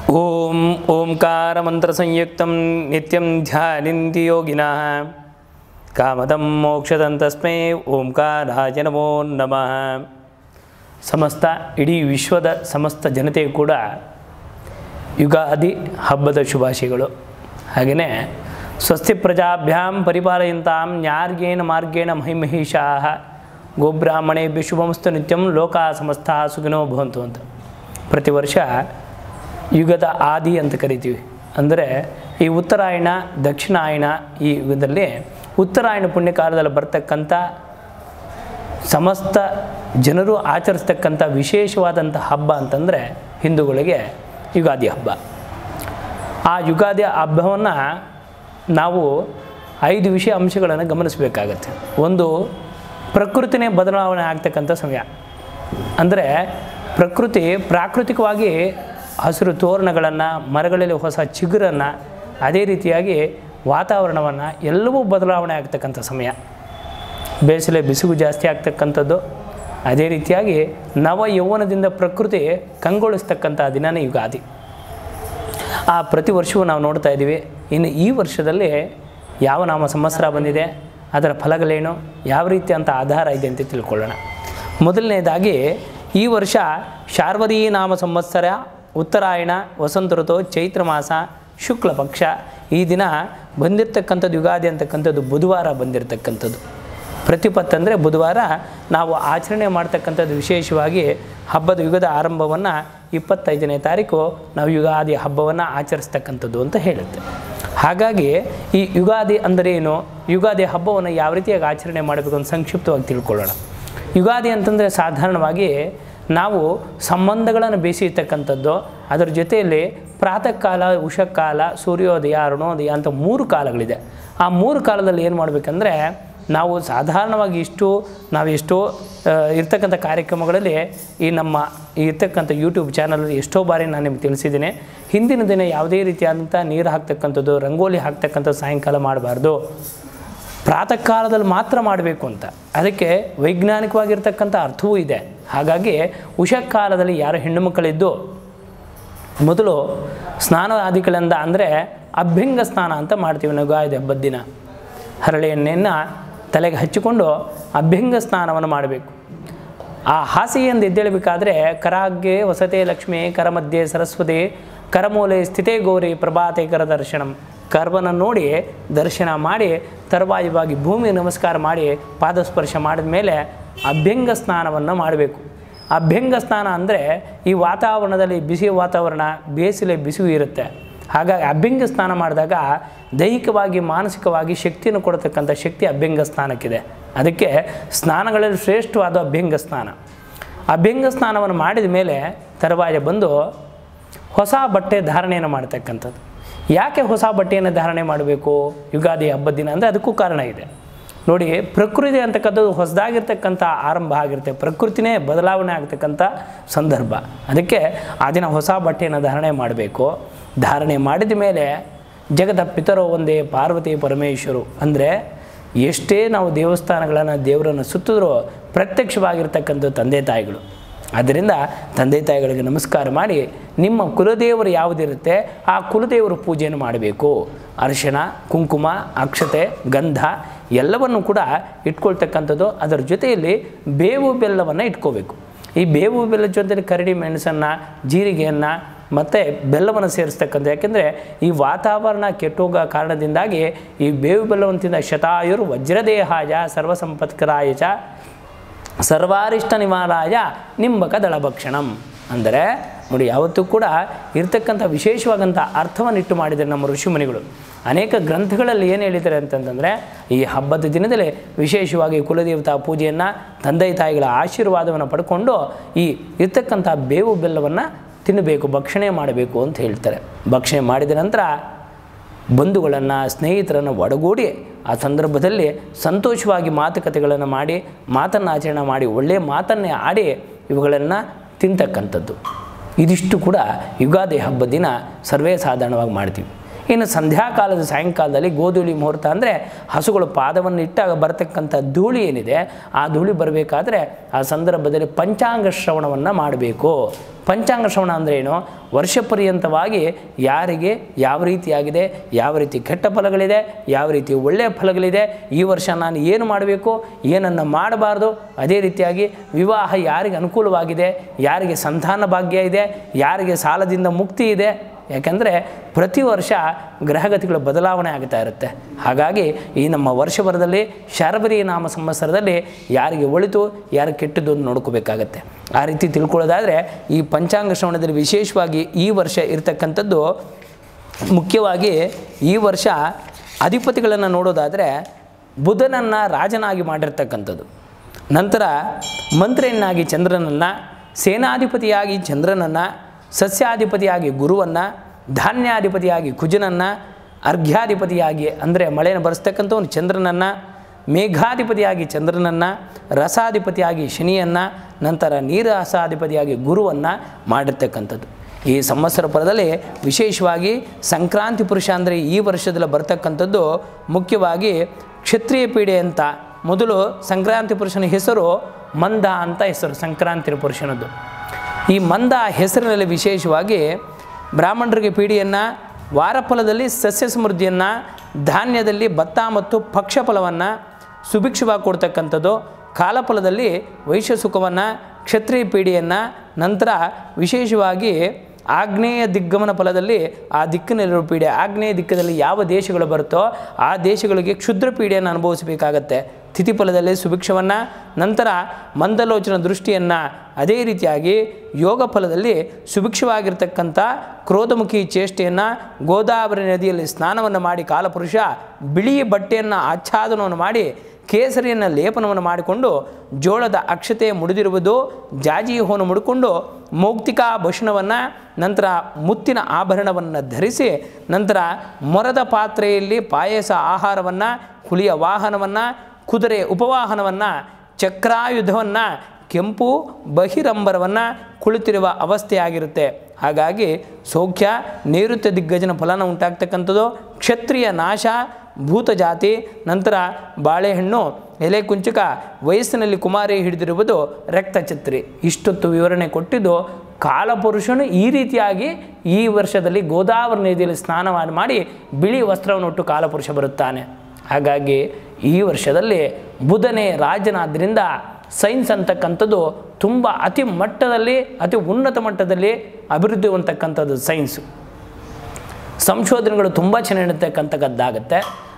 ಓಂ ಓಂಕಾರ ಮಂತ್ರ ಸಂಯುಕ್ತಂ ನಿತ್ಯಂ ಧ್ಯಾನಿಂತಿ ಯೋಗಿನಃ ಕಾಮದಂ ಮೋಕ್ಷದಂ ತಸ್ಮೈ ಓಂಕಾರಾಯ ನಮೋ ನಮಃ ಸಮಸ್ತ ಇಡೀ ವಿಶ್ವದ ಸಮಸ್ತ ಜನತೆಯು ಕೂಡ ಯುಗಾದಿ ಹಬ್ಬದ ಶುಭಾಶಯಗಳು ಹಾಗೆಯೇ ಸ್ವಸ್ತಿ ಪ್ರಜಾಭ್ಯಾಂ ಪರಿಪಾಲಯಂತಾಂ ನ್ಯಾರ್ಗೇಣ ಮಾರ್ಗೇಣ ಮಹಿಮಹಿಷಾ ಗೋಬ್ರಾಹ್ಮಣೇಭ್ಯ ಶುಭಮಸ್ತು ನಿತ್ಯಂ ಲೋಕ ಸಮಸ್ತ ಸುಖಿನೋ ಭವಂತು ಅಂತ ಪ್ರತಿ ವರ್ಷ ಯುಗದ ಆದಿ ಅಂತ ಕರಿತೀವಿ ಅಂದರೆ ಈ ಉತ್ತರಾಯಣ ದಕ್ಷಿಣಾಯಣ ಈ ಯುಗದಲ್ಲಿ ಉತ್ತರಾಯಣ ಪುಣ್ಯಕಾಲದಲ್ಲಿ ಬರ್ತಕ್ಕಂಥ ಸಮಸ್ತ ಜನರು ಆಚರಿಸ್ತಕ್ಕಂಥ ವಿಶೇಷವಾದಂಥ ಹಬ್ಬ ಅಂತಂದರೆ ಹಿಂದೂಗಳಿಗೆ ಯುಗಾದಿ ಹಬ್ಬ ಆ ಯುಗಾದಿ ಹಬ್ಬವನ್ನು ನಾವು ಐದು ವಿಷಯ ಅಂಶಗಳನ್ನು ಗಮನಿಸಬೇಕಾಗತ್ತೆ ಒಂದು ಪ್ರಕೃತಿನೇ ಬದಲಾವಣೆ ಆಗ್ತಕ್ಕಂಥ ಸಮಯ ಅಂದರೆ ಪ್ರಕೃತಿ ಪ್ರಾಕೃತಿಕವಾಗಿ ಹಸಿರು ತೋರಣಗಳನ್ನು ಮರಗಳಲ್ಲಿ ಹೊಸ ಚಿಗುರನ್ನು ಅದೇ ರೀತಿಯಾಗಿ ವಾತಾವರಣವನ್ನು ಎಲ್ಲವೂ ಬದಲಾವಣೆ ಆಗ್ತಕ್ಕಂಥ ಸಮಯ ಬೇಸಿಗೆ ಬಿಸಿಲು ಜಾಸ್ತಿ ಆಗ್ತಕ್ಕಂಥದ್ದು ಅದೇ ರೀತಿಯಾಗಿ ನವ ಯೌವನದಿಂದ ಪ್ರಕೃತಿ ಕಂಗೊಳಿಸ್ತಕ್ಕಂಥ ದಿನನೇ ಯುಗಾದಿ ಆ ಪ್ರತಿ ವರ್ಷವೂ ನಾವು ನೋಡ್ತಾ ಇದ್ದೀವಿ ಇನ್ನು ಈ ವರ್ಷದಲ್ಲಿ ಯಾವ ನಾಮ ಸಂವತ್ಸರ ಬಂದಿದೆ ಅದರ ಫಲಗಳೇನು ಯಾವ ರೀತಿ ಅಂತ ಆಧಾರ ಇದೆ ಅಂತ ತಿಳ್ಕೊಳ್ಳೋಣ ಮೊದಲನೇದಾಗಿ ಈ ವರ್ಷ ಶಾರ್ವರಿ ನಾಮ ಸಂವತ್ಸರ ಉತ್ತರಾಯಣ ವಸಂತ ಋತು ಚೈತ್ರ ಮಾಸ ಶುಕ್ಲ ಪಕ್ಷ ಈ ದಿನ ಬಂದಿರತಕ್ಕಂಥದ್ದು ಯುಗಾದಿ ಅಂತಕ್ಕಂಥದ್ದು ಬುಧವಾರ ಬಂದಿರತಕ್ಕಂಥದ್ದು ಪ್ರತಿಪತ್ ಅಂದರೆ ಬುಧವಾರ ನಾವು ಆಚರಣೆ ಮಾಡ್ತಕ್ಕಂಥದ್ದು ವಿಶೇಷವಾಗಿ ಹಬ್ಬದ ಯುಗದ ಆರಂಭವನ್ನು ಇಪ್ಪತ್ತೈದನೇ ತಾರೀಕು ನಾವು ಯುಗಾದಿ ಹಬ್ಬವನ್ನು ಆಚರಿಸ್ತಕ್ಕಂಥದ್ದು ಅಂತ ಹೇಳುತ್ತೆ ಹಾಗಾಗಿ ಈ ಯುಗಾದಿ ಅಂದರೆ ಏನು ಯುಗಾದಿ ಹಬ್ಬವನ್ನು ಯಾವ ರೀತಿಯಾಗಿ ಆಚರಣೆ ಮಾಡಬೇಕು ಅಂತ ಸಂಕ್ಷಿಪ್ತವಾಗಿ ತಿಳ್ಕೊಳ್ಳೋಣ ಯುಗಾದಿ ಅಂತಂದರೆ ಸಾಧಾರಣವಾಗಿ ನಾವು ಸಂಬಂಧಗಳನ್ನು ಬೇಯಿಸಿರ್ತಕ್ಕಂಥದ್ದು ಅದರ ಜೊತೆಯಲ್ಲಿ ಪ್ರಾತಃ ಕಾಲ ಉಷಕಾಲ ಸೂರ್ಯೋದಯ ಅರುಣೋದಯ ಅಂತ ಮೂರು ಕಾಲಗಳಿದೆ ಆ ಮೂರು ಕಾಲದಲ್ಲಿ ಏನು ಮಾಡಬೇಕಂದ್ರೆ ನಾವು ಸಾಧಾರಣವಾಗಿ ಇಷ್ಟು ನಾವು ಎಷ್ಟೋ ಆ, ಇರ್ತಕ್ಕಂಥ ಕಾರ್ಯಕ್ರಮಗಳಲ್ಲಿ ಈ ನಮ್ಮ ಇರ್ತಕ್ಕಂಥ ಯೂಟ್ಯೂಬ್ ಚಾನಲಲ್ಲಿ ಎಷ್ಟೋ ಬಾರಿ ನಾನು ನಿಮ್ಗೆ ತಿಳಿಸಿದ್ದೀನಿ ಹಿಂದಿನ ದಿನ ಯಾವುದೇ ರೀತಿಯಾದಂಥ ನೀರು ಹಾಕ್ತಕ್ಕಂಥದ್ದು ರಂಗೋಲಿ ಹಾಕ್ತಕ್ಕಂಥ ಸಾಯಂಕಾಲ ಮಾಡಬಾರ್ದು ಪ್ರಾತಃ ಕಾಲದಲ್ಲಿ ಮಾತ್ರ ಮಾಡಬೇಕು ಅಂತ ಅದಕ್ಕೆ ವೈಜ್ಞಾನಿಕವಾಗಿರ್ತಕ್ಕಂಥ ಅರ್ಥವೂ ಇದೆ ಹಾಗಾಗಿ ಉಷಕಾಲದಲ್ಲಿ ಯಾರು ಹೆಣ್ಣು ಮಕ್ಕಳಿದ್ದು ಮೊದಲು ಸ್ನಾನ ಆದಿಗಳಿಂದ ಅಂದರೆ ಅಭ್ಯಂಗ ಸ್ನಾನ ಅಂತ ಮಾಡ್ತೀವಿ ನಾವು ಗಾಯದ ಹಬ್ಬದ ದಿನ ಹರಳೆ ಎಣ್ಣೆಯನ್ನು ತಲೆಗೆ ಹಚ್ಚಿಕೊಂಡು ಅಭ್ಯಂಗ ಸ್ನಾನವನ್ನು ಮಾಡಬೇಕು ಆ ಹಾಸಿಗೆಯಿಂದ ಎದ್ದೇಳಬೇಕಾದ್ರೆ ಕರಾಗ್ಗೆ ವಸತೆ ಲಕ್ಷ್ಮಿ ಕರಮಧ್ಯೆ ಸರಸ್ವತಿ ಕರಮೂಲೆ ಸ್ಥಿತೇ ಗೌರಿ ಪ್ರಭಾತೆ ಕರ ದರ್ಶನಂ ಕರ್ವನ ನೋಡಿ ದರ್ಶನ ಮಾಡಿ ತರುವಾಯವಾಗಿ ಭೂಮಿ ನಮಸ್ಕಾರ ಮಾಡಿ ಪಾದಸ್ಪರ್ಶ ಮಾಡಿದ ಮೇಲೆ ಅಭ್ಯಂಗ ಸ್ನಾನವನ್ನು ಮಾಡಬೇಕು ಅಭ್ಯಂಗ ಸ್ನಾನ ಅಂದರೆ ಈ ವಾತಾವರಣದಲ್ಲಿ ಬಿಸಿ ವಾತಾವರಣ ಬೇಸಿಲೆ ಬಿಸಿಲು ಇರುತ್ತೆ ಹಾಗಾಗಿ ಅಭ್ಯಂಗ ಸ್ನಾನ ಮಾಡಿದಾಗ ದೈಹಿಕವಾಗಿ ಮಾನಸಿಕವಾಗಿ ಶಕ್ತಿಯನ್ನು ಕೊಡತಕ್ಕಂಥ ಶಕ್ತಿ ಅಭ್ಯಂಗ ಸ್ನಾನಕ್ಕಿದೆ ಅದಕ್ಕೆ ಸ್ನಾನಗಳಲ್ಲಿ ಶ್ರೇಷ್ಠವಾದ ಅಭ್ಯಂಗ ಸ್ನಾನ ಅಭ್ಯಂಗ ಸ್ನಾನವನ್ನು ಮಾಡಿದ ಮೇಲೆ ತರುವಾಯ ಬಂದು ಹೊಸ ಬಟ್ಟೆ ಧಾರಣೆಯನ್ನು ಮಾಡ್ತಕ್ಕಂಥದ್ದು ಯಾಕೆ ಹೊಸ ಬಟ್ಟೆಯನ್ನು ಧಾರಣೆ ಮಾಡಬೇಕು ಯುಗಾದಿ ಹಬ್ಬದ ದಿನ ಅಂದರೆ ಅದಕ್ಕೂ ಕಾರಣ ಇದೆ ನೋಡಿ ಪ್ರಕೃತಿ ಅಂತಕ್ಕಂಥದ್ದು ಹೊಸದಾಗಿರ್ತಕ್ಕಂಥ ಆರಂಭ ಆಗಿರುತ್ತೆ ಪ್ರಕೃತಿನೇ ಬದಲಾವಣೆ ಆಗ್ತಕ್ಕಂಥ ಸಂದರ್ಭ ಅದಕ್ಕೆ ಆ ದಿನ ಹೊಸ ಬಟ್ಟೆಯನ್ನು ಧಾರಣೆ ಮಾಡಬೇಕು ಧಾರಣೆ ಮಾಡಿದ ಮೇಲೆ ಜಗದ ಪಿತರೋ ಒಂದೇ ಪಾರ್ವತಿ ಪರಮೇಶ್ವರು ಅಂದರೆ ಎಷ್ಟೇ ನಾವು ದೇವಸ್ಥಾನಗಳನ್ನು ದೇವರನ್ನು ಸುತ್ತಿದ್ರೂ ಪ್ರತ್ಯಕ್ಷವಾಗಿರ್ತಕ್ಕಂಥ ತಂದೆ ತಾಯಿಗಳು ಆದ್ದರಿಂದ ತಂದೆ ತಾಯಿಗಳಿಗೆ ನಮಸ್ಕಾರ ಮಾಡಿ ನಿಮ್ಮ ಕುಲದೇವರು ಯಾವುದಿರುತ್ತೆ ಆ ಕುಲದೇವರ ಪೂಜೆಯನ್ನು ಮಾಡಬೇಕು ಅರಿಶಿಣ ಕುಂಕುಮ ಅಕ್ಷತೆ ಗಂಧ ಎಲ್ಲವನ್ನು ಕೂಡ ಇಟ್ಕೊಳ್ತಕ್ಕಂಥದ್ದು ಅದರ ಜೊತೆಯಲ್ಲಿ ಬೇವು ಬೆಲ್ಲವನ್ನು ಇಟ್ಕೋಬೇಕು ಈ ಬೇವು ಬೆಲ್ಲದ ಜೊತೆಲಿ ಕರಡಿ ಮೆಣಸನ್ನು ಜೀರಿಗೆಯನ್ನು ಮತ್ತು ಬೆಲ್ಲವನ್ನು ಸೇರಿಸ್ತಕ್ಕಂಥ ಯಾಕೆಂದರೆ ಈ ವಾತಾವರಣ ಕೆಟ್ಟೋಗೋ ಕಾರಣದಿಂದಾಗಿ ಈ ಬೇವು ಬೆಲ್ಲವನ್ನು ತಿಂದ ಶತಾಯುರ್ ವಜ್ರದೇಹಾಯ ಸರ್ವಸಂಪತ್ಕರಾಯ ಚ ಸರ್ವಾರಿಷ್ಟ ನಿವಾರಾಯ ನಿಂಬಕ ದಳಭಕ್ಷಣಂ ಅಂದರೆ ನೋಡಿ ಯಾವತ್ತೂ ಕೂಡ ಇರ್ತಕ್ಕಂಥ ವಿಶೇಷವಾದಂಥ ಅರ್ಥವನ್ನಿಟ್ಟು ಮಾಡಿದ್ದಾರೆ ನಮ್ಮ ಋಷಿಮುನಿಗಳು ಅನೇಕ ಗ್ರಂಥಗಳಲ್ಲಿ ಏನು ಹೇಳಿದ್ದಾರೆ ಅಂತಂತಂದರೆ ಈ ಹಬ್ಬದ ದಿನದಲ್ಲಿ ವಿಶೇಷವಾಗಿ ಕುಲದೇವತಾ ಪೂಜೆಯನ್ನು ತಂದೆ ತಾಯಿಗಳ ಆಶೀರ್ವಾದವನ್ನು ಪಡ್ಕೊಂಡು ಈ ಇರ್ತಕ್ಕಂಥ ಬೇವು ಬೆಲ್ಲವನ್ನು ತಿನ್ನಬೇಕು ಭಕ್ಷಣೆ ಮಾಡಬೇಕು ಅಂತ ಹೇಳ್ತಾರೆ ಭಕ್ಷಣೆ ಮಾಡಿದ ನಂತರ ಬಂಧುಗಳನ್ನು ಸ್ನೇಹಿತರನ್ನು ಒಡಗೂಡಿ ಆ ಸಂದರ್ಭದಲ್ಲಿ ಸಂತೋಷವಾಗಿ ಮಾತುಕತೆಗಳನ್ನು ಮಾಡಿ ಮಾತನ್ನು ಆಚರಣೆ ಮಾಡಿ ಒಳ್ಳೆಯ ಮಾತನ್ನೇ ಆಡಿ ಇವುಗಳನ್ನು ತಿಂತಕ್ಕಂಥದ್ದು ಇದಿಷ್ಟು ಕೂಡ ಯುಗಾದಿ ಹಬ್ಬದ ದಿನ ಸರ್ವೇ ಸಾಧಾರಣವಾಗಿ ಮಾಡ್ತೀವಿ ಇನ್ನು ಸಂಧ್ಯಾಕಾಲದ ಸಾಯಂಕಾಲದಲ್ಲಿ ಗೋಧೂಳಿ ಮುಹೂರ್ತ ಅಂದರೆ ಹಸುಗಳು ಪಾದವನ್ನು ಇಟ್ಟಾಗ ಬರತಕ್ಕಂಥ ಧೂಳಿ ಏನಿದೆ ಆ ಧೂಳಿ ಬರಬೇಕಾದ್ರೆ ಆ ಸಂದರ್ಭದಲ್ಲಿ ಪಂಚಾಂಗ ಶ್ರವಣವನ್ನು ಮಾಡಬೇಕು ಪಂಚಾಂಗ ಶ್ರವಣ ಅಂದರೆ ಏನು ವರ್ಷ ಪರ್ಯಂತವಾಗಿ ಯಾರಿಗೆ ಯಾವ ರೀತಿಯಾಗಿದೆ ಯಾವ ರೀತಿ ಕೆಟ್ಟ ಫಲಗಳಿದೆ ಯಾವ ರೀತಿ ಒಳ್ಳೆಯ ಫಲಗಳಿದೆ ಈ ವರ್ಷ ನಾನು ಏನು ಮಾಡಬೇಕು ಏನನ್ನು ಮಾಡಬಾರ್ದು ಅದೇ ರೀತಿಯಾಗಿ ವಿವಾಹ ಯಾರಿಗೆ ಅನುಕೂಲವಾಗಿದೆ ಯಾರಿಗೆ ಸಂತಾನ ಭಾಗ್ಯ ಇದೆ ಯಾರಿಗೆ ಸಾಲದಿಂದ ಮುಕ್ತಿ ಇದೆ ಯಾಕೆಂದರೆ ಪ್ರತಿ ವರ್ಷ ಗ್ರಹಗತಿಗಳು ಬದಲಾವಣೆ ಆಗ್ತಾ ಇರುತ್ತೆ ಹಾಗಾಗಿ ಈ ನಮ್ಮ ವರ್ಷಭರದಲ್ಲಿ ಶಾರ್ವರಿ ನಾಮ ಸಂವತ್ಸರದಲ್ಲಿ ಯಾರಿಗೆ ಒಳಿತು ಯಾರಿಗೆ ಕೆಟ್ಟದ್ದು ಅಂತ ನೋಡ್ಕೋಬೇಕಾಗತ್ತೆ ಆ ರೀತಿ ತಿಳ್ಕೊಳ್ಳೋದಾದರೆ ಈ ಪಂಚಾಂಗ ಶ್ರವಣದಲ್ಲಿ ವಿಶೇಷವಾಗಿ ಈ ವರ್ಷ ಇರತಕ್ಕಂಥದ್ದು ಮುಖ್ಯವಾಗಿ ಈ ವರ್ಷ ಅಧಿಪತಿಗಳನ್ನು ನೋಡೋದಾದರೆ ಬುಧನನ್ನು ರಾಜನಾಗಿ ಮಾಡಿರ್ತಕ್ಕಂಥದ್ದು ನಂತರ ಮಂತ್ರಿಯನ್ನಾಗಿ ಚಂದ್ರನನ್ನು ಸೇನಾಧಿಪತಿಯಾಗಿ ಚಂದ್ರನನ್ನು ಸಸ್ಯಾಧಿಪತಿಯಾಗಿ ಗುರುವನ್ನು ಧಾನ್ಯಾಧಿಪತಿಯಾಗಿ ಕುಜನನ್ನು ಅರ್ಘ್ಯಾಧಿಪತಿಯಾಗಿ ಅಂದರೆ ಮಳೆಯನ್ನು ಬರೆಸ್ತಕ್ಕಂಥವನು ಚಂದ್ರನನ್ನು ಮೇಘಾಧಿಪತಿಯಾಗಿ ಚಂದ್ರನನ್ನು ರಸಾಧಿಪತಿಯಾಗಿ ಶನಿಯನ್ನು ನಂತರ ನೀರಸಾಧಿಪತಿಯಾಗಿ ಗುರುವನ್ನು ಮಾಡಿರ್ತಕ್ಕಂಥದ್ದು ಈ ಸಂವತ್ಸರ ಪದದಲ್ಲಿ ವಿಶೇಷವಾಗಿ ಸಂಕ್ರಾಂತಿ ಪುರುಷ ಅಂದರೆ ಈ ವರ್ಷದಲ್ಲಿ ಬರ್ತಕ್ಕಂಥದ್ದು ಮುಖ್ಯವಾಗಿ ಕ್ಷತ್ರಿಯ ಪೀಡೆ ಅಂತ ಮೊದಲು ಸಂಕ್ರಾಂತಿ ಪುರುಷನ ಹೆಸರು ಮಂದ ಅಂತ ಹೆಸರು ಸಂಕ್ರಾಂತಿ ಪುರುಷನದ್ದು ಈ ಮಂದ ಹೆಸರಿನಲ್ಲಿ ವಿಶೇಷವಾಗಿ ಬ್ರಾಹ್ಮಣರಿಗೆ ಪೀಡಿಯನ್ನು ವಾರಫಲದಲ್ಲಿ ಸಸ್ಯ ಸಮೃದ್ಧಿಯನ್ನು ಧಾನ್ಯದಲ್ಲಿ ಭತ್ತ ಮತ್ತು ಪಕ್ಷಫಲವನ್ನು ಸುಭಿಕ್ಷವಾಗಿ ಕೊಡ್ತಕ್ಕಂಥದ್ದು ಕಾಲಫಲದಲ್ಲಿ ವೈಶ್ಯ ಸುಖವನ್ನು ಕ್ಷತ್ರಿಯ ಪೀಡಿಯನ್ನು ನಂತರ ವಿಶೇಷವಾಗಿ ಆಗ್ನೇಯ ದಿಗ್ಗಮನ ಫಲದಲ್ಲಿ ಆ ದಿಕ್ಕಿನಲ್ಲಿರೋ ಪೀಡೆ ಆಗ್ನೇಯ ದಿಕ್ಕದಲ್ಲಿ ಯಾವ ದೇಶಗಳು ಬರುತ್ತೋ ಆ ದೇಶಗಳಿಗೆ ಕ್ಷುದ್ರ ಪೀಡೆಯನ್ನು ಅನುಭವಿಸಬೇಕಾಗತ್ತೆ ತಿಥಿಫಲದಲ್ಲಿ ಸುಭಿಕ್ಷವನ್ನು ನಂತರ ಮಂದಲೋಚನ ದೃಷ್ಟಿಯನ್ನು ಅದೇ ರೀತಿಯಾಗಿ ಯೋಗ ಫಲದಲ್ಲಿ ಸುಭಿಕ್ಷವಾಗಿರ್ತಕ್ಕಂಥ ಕ್ರೋಧಮುಖಿ ಚೇಷ್ಟೆಯನ್ನು ಗೋದಾವರಿ ನದಿಯಲ್ಲಿ ಸ್ನಾನವನ್ನು ಮಾಡಿ ಕಾಲಪುರುಷ ಬಿಳಿ ಬಟ್ಟೆಯನ್ನು ಆಚ್ಛಾದನವನ್ನು ಮಾಡಿ ಕೇಸರಿಯನ್ನು ಲೇಪನವನ್ನು ಮಾಡಿಕೊಂಡು ಜೋಳದ ಅಕ್ಷತೆ ಮುಡಿದಿರುವುದು ಜಾಜಿ ಹೋನು ಮುಡ್ಕೊಂಡು ಮೌಕ್ತಿಕಾ ಭೂಷಣವನ್ನು ನಂತರ ಮುತ್ತಿನ ಆಭರಣವನ್ನು ಧರಿಸಿ ನಂತರ ಮೊರದ ಪಾತ್ರೆಯಲ್ಲಿ ಪಾಯಸ ಆಹಾರವನ್ನು ಹುಲಿಯ ವಾಹನವನ್ನು ಕುದುರೆ ಉಪವಾಹನವನ್ನು ಚಕ್ರಾಯುಧವನ್ನು ಕೆಂಪು ಬಹಿರಂಬರವನ್ನು ಕುಳಿತಿರುವ ಅವಸ್ಥೆಯಾಗಿರುತ್ತೆ ಹಾಗಾಗಿ ಸೌಖ್ಯ ನೈಋತ್ಯ ದಿಗ್ಗಜನ ಫಲನ ಉಂಟಾಗ್ತಕ್ಕಂಥದ್ದು ಕ್ಷತ್ರಿಯ ನಾಶ ಭೂತ ಜಾತಿ ನಂತರ ಬಾಳೆಹಣ್ಣು ಎಲೆ ಕುಂಚುಕ ವಯಸ್ಸಿನಲ್ಲಿ ಕುಮಾರಿ ಹಿಡಿದಿರುವುದು ರಕ್ತಚಿತ್ರಿ ಇಷ್ಟೊತ್ತು ವಿವರಣೆ ಕೊಟ್ಟಿದ್ದು ಕಾಲಪುರುಷನು ಈ ರೀತಿಯಾಗಿ ಈ ವರ್ಷದಲ್ಲಿ ಗೋದಾವರಿ ನದಿಯಲ್ಲಿ ಸ್ನಾನವನ್ನು ಮಾಡಿ ಬಿಳಿ ವಸ್ತ್ರವನ್ನು ಉಟ್ಟು ಕಾಲಪುರುಷ ಬರುತ್ತಾನೆ ಹಾಗಾಗಿ ಈ ವರ್ಷದಲ್ಲಿ ಬುಧನೇ ರಾಜನಾದ್ದರಿಂದ ಸೈನ್ಸ್ ಅಂತಕ್ಕಂಥದ್ದು ತುಂಬ ಅತಿ ಮಟ್ಟದಲ್ಲಿ ಅತಿ ಉನ್ನತ ಮಟ್ಟದಲ್ಲಿ ಅಭಿವೃದ್ಧಿ ಹೊಂದತಕ್ಕಂಥದ್ದು ಸೈನ್ಸು ಸಂಶೋಧನೆಗಳು ತುಂಬ ಚೆನ್ನಾಗಿರ್ತಕ್ಕಂಥದ್ದಾಗತ್ತೆ